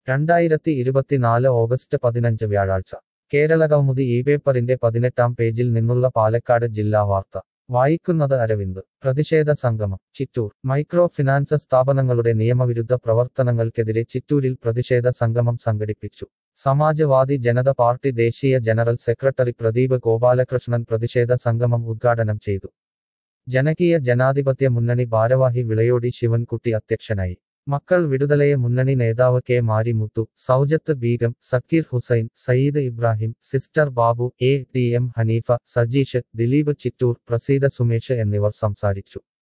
രണ്ടായിരത്തി ഇരുപത്തിനാല് ഓഗസ്റ്റ് പതിനഞ്ച് വ്യാഴാഴ്ച കേരളകൗമുദി ഈ പേപ്പറിന്റെ പതിനെട്ടാം പേജിൽ നിന്നുള്ള പാലക്കാട് ജില്ലാ വാർത്ത വായിക്കുന്നത് അരവിന്ദ് പ്രതിഷേധ സംഗമം ചിറ്റൂർ മൈക്രോ ഫിനാൻസ് സ്ഥാപനങ്ങളുടെ നിയമവിരുദ്ധ പ്രവർത്തനങ്ങൾക്കെതിരെ ചിറ്റൂരിൽ പ്രതിഷേധ സംഗമം സംഘടിപ്പിച്ചു സമാജ്വാദി ജനത പാർട്ടി ദേശീയ ജനറൽ സെക്രട്ടറി പ്രദീപ് ഗോപാലകൃഷ്ണൻ പ്രതിഷേധ സംഗമം ഉദ്ഘാടനം ചെയ്തു ജനകീയ ജനാധിപത്യ മുന്നണി ഭാരവാഹി വിളയോടി ശിവൻകുട്ടി അധ്യക്ഷനായി മക്കൾ വിടുതലയെ മുന്നണി നേതാവ് K Marimuthu Soujath Begum Sakkir Hussain Sayyid Ibrahim sister Babu A T M Hanifa Sajeesh Dileep Chittur Praseeda Sumesh എന്നിവർ സംസാരിച്ചു